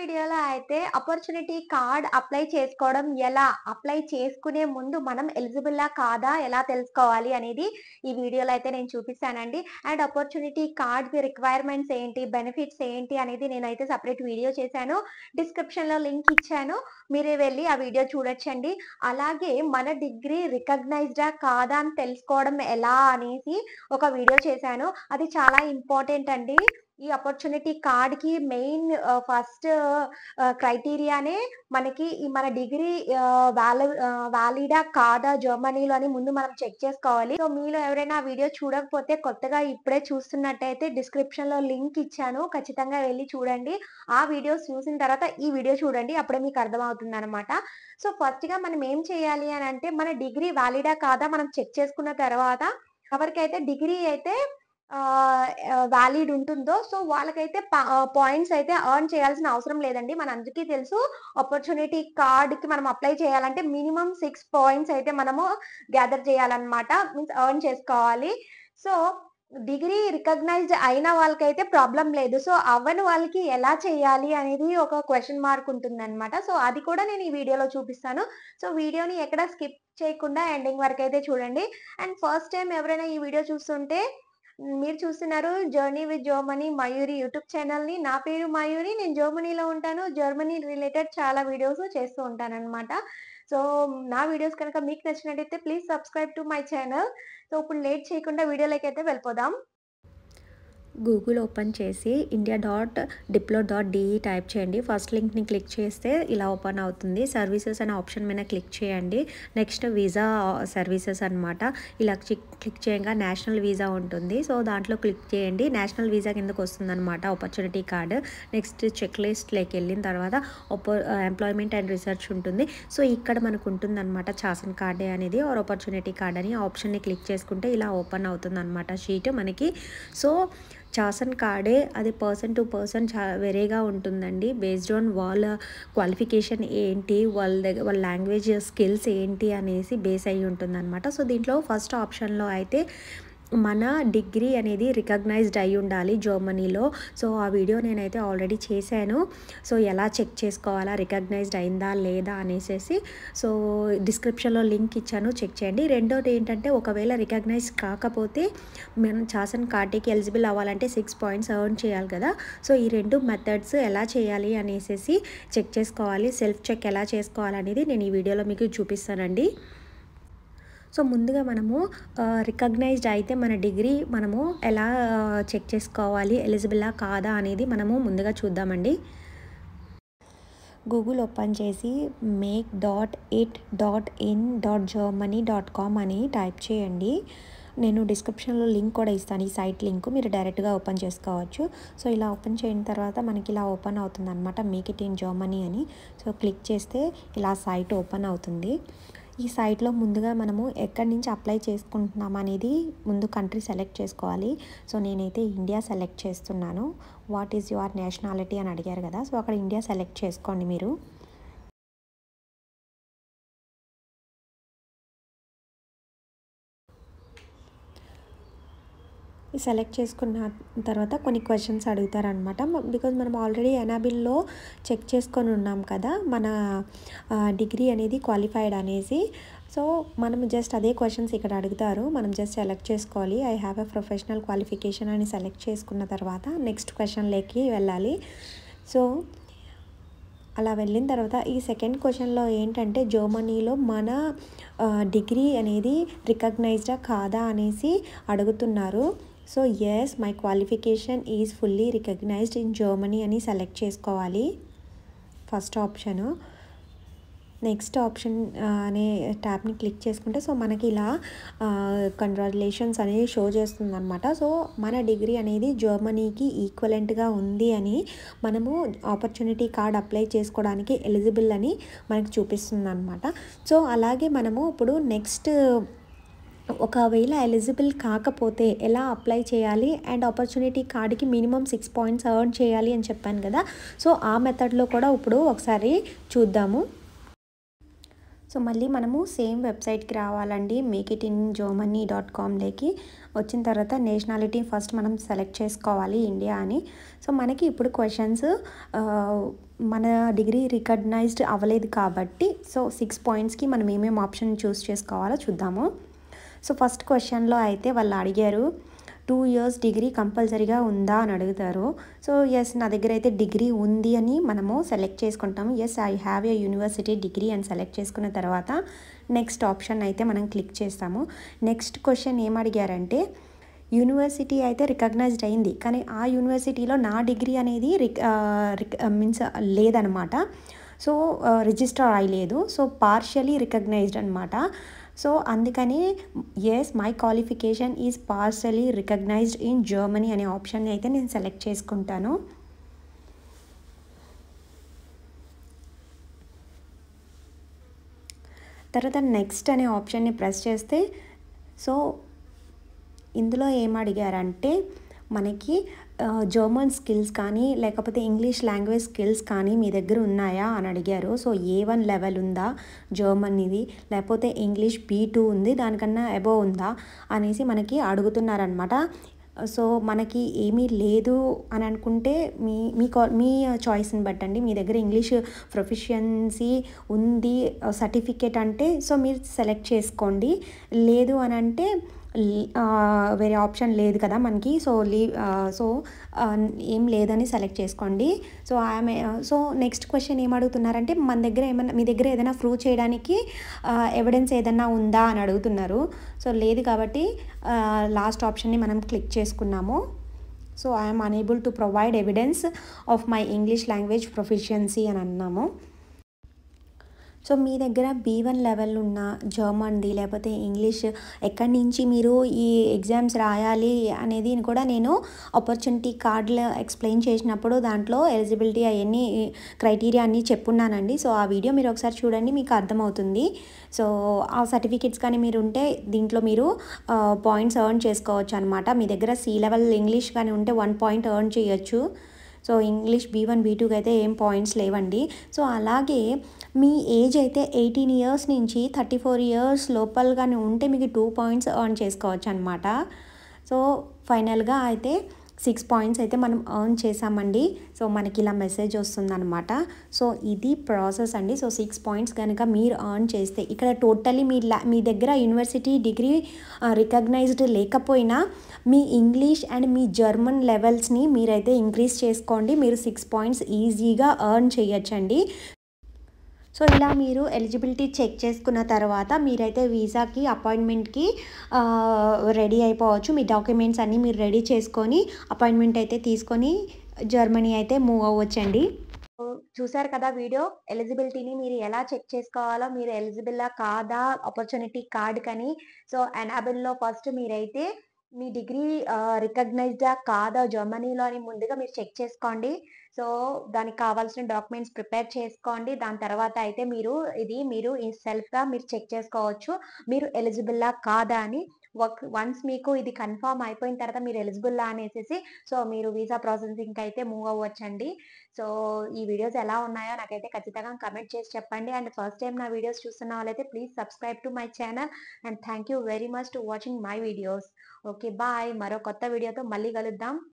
వీడియోలో అయితే opportunity card apply చేసుకోవడం ఎలా అప్లై చేసుకునే ముందు మనం ఎలిజిబుల్లా కాదా ఎలా తెలుసుకోవాలి అనేది ఈ వీడియోలో అయితే నేను చూపిస్తానండి అండ్ ఆపర్చునిటీ కార్డ్ రిక్వైర్మెంట్స్ ఏంటి బెనిఫిట్స్ ఏంటి అనేది నేనైతే సపరేట్ వీడియో చేశాను డిస్క్రిప్షన్ లో లింక్ ఇచ్చాను మీరే వెళ్ళి ఆ వీడియో చూడొచ్చండి అలాగే మన డిగ్రీ రికగ్నైజ్డా కాదా అని తెలుసుకోవడం ఎలా అనేసి ఒక వీడియో చేశాను అది చాలా ఇంపార్టెంట్ అండి ఈ ఆపర్చునిటీ కార్డ్ కి మెయిన్ ఫస్ట్ క్రైటీరియానే మనకి ఈ మన డిగ్రీ వ్యాలి వ్యాలిడా కాదా జర్మనీలో అని ముందు మనం చెక్ చేసుకోవాలి సో మీలో ఎవరైనా ఆ వీడియో చూడకపోతే కొత్తగా ఇప్పుడే చూస్తున్నట్టయితే డిస్క్రిప్షన్ లో లింక్ ఇచ్చాను ఖచ్చితంగా వెళ్ళి చూడండి ఆ వీడియోస్ చూసిన తర్వాత ఈ వీడియో చూడండి అప్పుడే మీకు అర్థమవుతుంది అనమాట సో ఫస్ట్ గా మనం ఏం చేయాలి అని అంటే మన డిగ్రీ వ్యాలిడా కాదా మనం చెక్ చేసుకున్న తర్వాత ఎవరికైతే డిగ్రీ అయితే వ్యాలిడ్ ఉంటుందో సో వాళ్ళకైతే పాయింట్స్ అయితే ఎర్న్ చేయాల్సిన అవసరం లేదండి మన అందరికీ తెలుసు ఆపర్చునిటీ కార్డ్ కి మనం అప్లై చేయాలంటే మినిమం సిక్స్ పాయింట్స్ అయితే మనము గ్యాదర్ చేయాలన్నమాట మీన్స్ ఎర్న్ చేసుకోవాలి సో డిగ్రీ రికగ్నైజ్డ్ అయిన వాళ్ళకైతే ప్రాబ్లం లేదు సో అవ్వని వాళ్ళకి ఎలా చేయాలి అనేది ఒక క్వశ్చన్ మార్క్ ఉంటుంది అనమాట సో అది కూడా నేను ఈ వీడియోలో చూపిస్తాను సో వీడియోని ఎక్కడ స్కిప్ చేయకుండా ఎండింగ్ వరకు అయితే చూడండి అండ్ ఫస్ట్ టైం ఎవరైనా ఈ వీడియో చూస్తుంటే మీరు చూస్తున్నారు journey with Germany Mayuri YouTube channel ని నా పేరు మయూరి నేను జర్మనీలో ఉంటాను జర్మనీ రిలేటెడ్ చాలా వీడియోస్ చేస్తూ ఉంటాను అనమాట సో నా వీడియోస్ కనుక మీకు నచ్చినట్టయితే please subscribe to my channel so ఇప్పుడు లేట్ చేయకుండా వీడియోలోకి అయితే వెళ్ళిపోదాం గూగుల్ ఓపెన్ చేసి India dot diplo dot DE type చేయండి ఫస్ట్ లింక్ని క్లిక్ చేస్తే ఇలా ఓపెన్ అవుతుంది సర్వీసెస్ అనే ఆప్షన్ మీద క్లిక్ చేయండి నెక్స్ట్ వీసా సర్వీసెస్ అనమాట ఇలా క్లిక్ చేయగా నేషనల్ వీసా ఉంటుంది సో దాంట్లో క్లిక్ చేయండి నేషనల్ వీసా కిందకు వస్తుందన్నమాట ఆపర్చునిటీ కార్డు నెక్స్ట్ చెక్ లిస్ట్లోకి వెళ్ళిన తర్వాత ఎంప్లాయ్మెంట్ అండ్ రీసెర్చ్ ఉంటుంది సో ఇక్కడ మనకు ఉంటుందన్నమాట చాసన్ కార్డే అనేది ఆర్ ఆపర్చునిటీ కార్డ్ అని ఆప్షన్ని క్లిక్ చేసుకుంటే ఇలా ఓపెన్ అవుతుంది అనమాట షీట్ మనకి సో చాసన్ కార్డే అది పర్సన్ టు పర్సన్ చా వేరేగా ఉంటుందండి బేస్డ్ ఆన్ వాళ్ళ క్వాలిఫికేషన్ ఏంటి వాళ్ళ దగ్గర వాళ్ళ లాంగ్వేజ్ స్కిల్స్ ఏంటి అనేసి బేస్ అయ్యి ఉంటుందన్నమాట సో దీంట్లో ఫస్ట్ ఆప్షన్లో అయితే మన డిగ్రీ అనేది రికగ్నైజ్డ్ అయి ఉండాలి జర్మనీలో సో ఆ వీడియో నేనైతే ఆల్రెడీ చేశాను సో ఎలా చెక్ చేసుకోవాలా రికగ్నైజ్డ్ అయిందా లేదా అనేసి సో డిస్క్రిప్షన్లో లింక్ ఇచ్చాను చెక్ చేయండి రెండోది ఏంటంటే ఒకవేళ రికగ్నైజ్ కాకపోతే మనం చాసన్ కార్డీకి ఎలిజిబుల్ అవ్వాలంటే సిక్స్ పాయింట్స్ ఎర్న్ చేయాలి కదా సో ఈ రెండు మెథడ్స్ ఎలా చేయాలి అనేసి చెక్ చేసుకోవాలి సెల్ఫ్ చెక్ ఎలా చేసుకోవాలనేది నేను ఈ వీడియోలో మీకు చూపిస్తానండి సో ముందుగా మనము రికగ్నైజ్డ్ అయితే మన డిగ్రీ మనము ఎలా చెక్ చేసుకోవాలి ఎలిజిబులా కాదా అనేది మనము ముందుగా చూద్దామండి గూగుల్ ఓపెన్ చేసి make dot it dot in dot Germany dot com అని టైప్ చేయండి నేను డిస్క్రిప్షన్లో లింక్ కూడా ఇస్తాను ఈ సైట్ లింక్ మీరు డైరెక్ట్గా ఓపెన్ చేసుకోవచ్చు సో ఇలా ఓపెన్ చేయిన తర్వాత మనకి ఇలా ఓపెన్ అవుతుంది అనమాట మేక్ ఇట్ ఇన్ జర్మనీ అని సో క్లిక్ చేస్తే ఇలా సైట్ ఓపెన్ అవుతుంది ఈ సైట్లో ముందుగా మనము ఎక్కడి నుంచి అప్లై చేసుకుంటున్నాం అనేది ముందు కంట్రీ సెలెక్ట్ చేసుకోవాలి సో నేనైతే ఇండియా సెలెక్ట్ చేస్తున్నాను వాట్ ఈజ్ యువర్ నేషనాలిటీ అని అడిగారు కదా సో అక్కడ ఇండియా సెలెక్ట్ చేసుకోండి మీరు సెలెక్ట్ చేసుకున్న తర్వాత కొన్ని క్వశ్చన్స్ అడుగుతారనమాట బికాజ్ మనం ఆల్రెడీ ఎనాబిల్లో చెక్ చేసుకొని ఉన్నాం కదా మన డిగ్రీ అనేది క్వాలిఫైడ్ అనేసి సో మనం జస్ట్ అదే క్వశ్చన్స్ ఇక్కడ అడుగుతారు మనం జస్ట్ సెలెక్ట్ చేసుకోవాలి I have a professional qualification అని సెలెక్ట్ చేసుకున్న తర్వాత నెక్స్ట్ క్వశ్చన్లోకి వెళ్ళాలి సో అలా వెళ్ళిన తర్వాత ఈ సెకండ్ క్వశ్చన్లో ఏంటంటే జర్మనీలో మన డిగ్రీ అనేది రికగ్నైజ్డా కాదా అనేసి అడుగుతున్నారు so yes my qualification is fully recognized in Germany అని సెలెక్ట్ చేసుకోవాలి ఫస్ట్ ఆప్షను నెక్స్ట్ ఆప్షన్ అనే ట్యాబ్ని క్లిక్ చేసుకుంటే సో మనకి ఇలా కంగ్రాచులేషన్స్ అనేది షో చేస్తుంది అనమాట సో మన డిగ్రీ అనేది జర్మనీకి ఈక్వలెంట్గా ఉంది అని మనము ఆపర్చునిటీ కార్డ్ అప్లై చేసుకోవడానికి ఎలిజిబుల్ అని మనకి చూపిస్తుంది అనమాట సో అలాగే మనము ఇప్పుడు నెక్స్ట్ ఒకవేళ ఎలిజిబుల్ కాకపోతే ఎలా అప్లై చేయాలి అండ్ ఆపర్చునిటీ కార్డ్కి మినిమం సిక్స్ పాయింట్స్ ఎర్న్ చేయాలి అని చెప్పాను కదా సో ఆ మెథడ్లో కూడా ఇప్పుడు ఒకసారి చూద్దాము సో మళ్ళీ మనము సేమ్ వెబ్సైట్కి రావాలండి make it in Germany dot కామ్లోకి వచ్చిన తర్వాత నేషనాలిటీ ఫస్ట్ మనం సెలెక్ట్ చేసుకోవాలి ఇండియా అని సో మనకి ఇప్పుడు క్వశ్చన్స్ మన డిగ్రీ రికగ్నైజ్డ్ అవ్వలేదు కాబట్టి సో సిక్స్ పాయింట్స్కి మనం ఏమేమి ఆప్షన్ చూస్ చేసుకోవాలో చూద్దాము సో ఫస్ట్ క్వశ్చన్లో అయితే వాళ్ళు అడిగారు టూ ఇయర్స్ డిగ్రీ కంపల్సరీగా ఉందా అని అడుగుతారు సో ఎస్ నా దగ్గర అయితే డిగ్రీ ఉంది అని మనము సెలెక్ట్ చేసుకుంటాము yes I have a university degree అని సెలెక్ట్ చేసుకున్న తర్వాత నెక్స్ట్ ఆప్షన్ అయితే మనం క్లిక్ చేస్తాము నెక్స్ట్ క్వశ్చన్ ఏం అడిగారంటే యూనివర్సిటీ అయితే రికగ్నైజ్డ్ అయింది కానీ ఆ యూనివర్సిటీలో నా డిగ్రీ అనేది రిక్ మీన్స్ లేదనమాట సో రిజిస్టర్ అయ్యలేదు సో పార్షియలీ రికగ్నైజ్డ్ అనమాట సో అందుకని yes my qualification is partially recognised in Germany అనే ఆప్షన్ అయితే నేను సెలెక్ట్ చేసుకుంటాను తర్వాత నెక్స్ట్ అనే ఆప్షన్ని ప్రెస్ చేస్తే సో ఇందులో ఏం అడిగారంటే మనకి జర్మన్ స్కిల్స్ కానీ లేకపోతే ఇంగ్లీష్ లాంగ్వేజ్ స్కిల్స్ కానీ మీ దగ్గర ఉన్నాయా అని అడిగారు సో ఏ వన్ లెవెల్ ఉందా జర్మన్ ఇది లేకపోతే ఇంగ్లీష్ బీ టూ ఉంది దానికన్నా అబోవ్ ఉందా అనేసి మనకి అడుగుతున్నారనమాట సో మనకి ఏమీ లేదు అని అనుకుంటే మీ మీ మీ చాయిస్ని బట్టండి మీ దగ్గర ఇంగ్లీష్ ప్రొఫిషియన్సీ ఉంది సర్టిఫికేట్ అంటే సో మీరు సెలెక్ట్ చేసుకోండి లేదు అని అంటే వేరే ఆప్షన్ లేదు కదా మనకి సో లీవ్ సో ఏం లేదని సెలెక్ట్ చేసుకోండి సో ఆమె సో నెక్స్ట్ క్వశ్చన్ ఏం అడుగుతున్నారంటే మన దగ్గర ఏమైనా మీ దగ్గర ఏదైనా ప్రూవ్ చేయడానికి ఎవిడెన్స్ ఏదైనా ఉందా అని అడుగుతున్నారు సో లేదు కాబట్టి లాస్ట్ ఆప్షన్ని మనం క్లిక్ చేసుకున్నాము so I'm unable to provide evidence of my English language proficiency అని అన్నాము సో మీ దగ్గర బీ వన్ లెవెల్ ఉన్న జర్మన్ది లేకపోతే ఇంగ్లీష్ ఎక్కడి నుంచి మీరు ఈ ఎగ్జామ్స్ రాయాలి అనేది కూడా నేను ఆపర్చునిటీ కార్డులో ఎక్స్ప్లెయిన్ చేసినప్పుడు దాంట్లో ఎలిజిబిలిటీ అవన్నీ క్రైటీరియా అన్నీ చెప్పున్నానండి సో ఆ వీడియో మీరు ఒకసారి చూడండి మీకు అర్థమవుతుంది సో ఆ సర్టిఫికేట్స్ కానీ మీరు ఉంటే దీంట్లో మీరు పాయింట్స్ ఎర్న్ చేసుకోవచ్చు అనమాట మీ దగ్గర సి లెవెల్ ఇంగ్లీష్ కానీ ఉంటే వన్ పాయింట్ ఎర్న్ చేయొచ్చు so English B one B టూకి అయితే ఏం పాయింట్స్ లేవండి సో అలాగే మీ ఏజ్ అయితే ఎయిటీన్ ఇయర్స్ నుంచి థర్టీ ఫోర్ ఇయర్స్ లోపలగానే ఉంటే మీకు టూ పాయింట్స్ ఎర్న్ చేసుకోవచ్చు అనమాట సో ఫైనల్గా అయితే సిక్స్ పాయింట్స్ అయితే మనం ఎర్న్ చేసామండి సో మనకి ఇలా మెసేజ్ వస్తుందన్నమాట సో ఇది ప్రాసెస్ అండి సో సిక్స్ పాయింట్స్ కనుక మీరు ఎర్న్ చేస్తే ఇక్కడ టోటలీ మీ లా మీ దగ్గర యూనివర్సిటీ డిగ్రీ రికగ్నైజ్డ్ లేకపోయినా మీ ఇంగ్లీష్ అండ్ మీ జర్మన్ లెవెల్స్ని మీరైతే ఇంక్రీజ్ చేసుకోండి మీరు సిక్స్ పాయింట్స్ ఈజీగా ఎర్న్ చేయొచ్చండి సో ఇలా మీరు ఎలిజిబిలిటీ చెక్ చేసుకున్న తర్వాత మీరైతే వీసాకి అపాయింట్మెంట్కి రెడీ అయిపోవచ్చు మీ డాక్యుమెంట్స్ అన్నీ మీరు రెడీ చేసుకొని అపాయింట్మెంట్ అయితే తీసుకొని జర్మనీ అయితే మూవ్ అవ్వచ్చండి చూసారు కదా వీడియో ఎలిజిబిలిటీని మీరు ఎలా చెక్ చేసుకోవాలో మీరు ఎలిజిబుల్లా కాదా ఆపర్చునిటీ కార్డ్ కని సో ఎనాబిల్లో ఫస్ట్ మీరైతే మీ డిగ్రీ రికగ్నైజ్డా కాదా జర్మనీలో అని ముందుగా మీరు చెక్ చేసుకోండి సో దానికి కావాల్సిన డాక్యుమెంట్స్ ప్రిపేర్ చేసుకోండి దాని తర్వాత అయితే మీరు ఇది మీరు ఈ సెల్ఫ్గా మీరు చెక్ చేసుకోవచ్చు మీరు ఎలిజిబుల్లా కాదా అని వన్స్ మీకు ఇది కన్ఫర్మ్ అయిపోయిన తర్వాత మీరు ఎలిజిబుల్లా అనేసి సో మీరు వీసా ప్రాసెసింగ్కి అయితే మూవ్ అవ్వచ్చండి సో ఈ వీడియోస్ ఎలా ఉన్నాయో నాకైతే ఖచ్చితంగా కమెంట్ చేసి చెప్పండి అండ్ ఫస్ట్ టైం నా వీడియోస్ చూస్తున్న వాళ్ళైతే please subscribe to my channel and thank you very much to watching my videos okay bye మరో కొత్త వీడియోతో మళ్ళీ కలుద్దాం